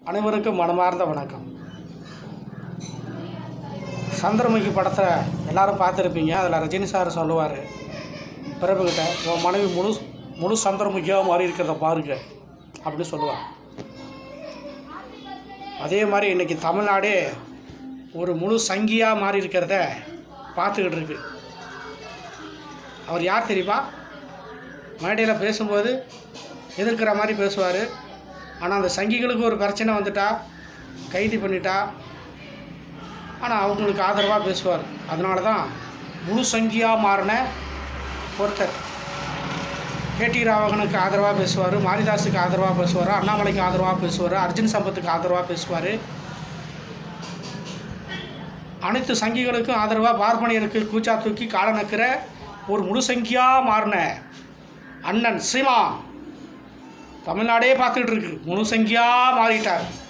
அனைவருக்கும் மனமார்ந்த வணக்கம் சந்திரமுகி படத்தை எல்லாரும் பார்த்துருப்பீங்க அதில் ரஜினி சார் சொல்லுவார் பிரபுக்கிட்ட உன் மனைவி முழு முழு சந்திரமுகியாக மாறி இருக்கிறத பாருங்க அப்படின்னு சொல்லுவார் அதே மாதிரி இன்றைக்கி தமிழ்நாடே ஒரு முழு சங்கியாக மாறி இருக்கிறத பார்த்துக்கிட்டு இருக்கு அவர் யார் தெரியுமா மேடையில் பேசும்போது எதிர்க்கிற மாதிரி பேசுவார் ஆனால் அந்த சங்கிகளுக்கு ஒரு பிரச்சனை வந்துட்டா கைது பண்ணிட்டா ஆனால் அவங்களுக்கு ஆதரவாக பேசுவார் அதனால தான் முழு சங்கியாக மாறின ஒருத்தர் கேடி ராவகனுக்கு ஆதரவாக பேசுவார் மாரிதாஸுக்கு ஆதரவாக பேசுவார் அண்ணாமலைக்கு ஆதரவாக பேசுவார் அர்ஜுன் சம்பத்துக்கு ஆதரவாக பேசுவார் அனைத்து சங்கிகளுக்கும் ஆதரவாக பார்ப்பனியருக்கு கூச்சா தூக்கி கால நக்கிற ஒரு முழு சங்கியாக மாறின அண்ணன் சீமா தமிழ்நாடே பார்த்துக்கிட்டு இருக்கு முழு சங்கியாக மாறிட்டார்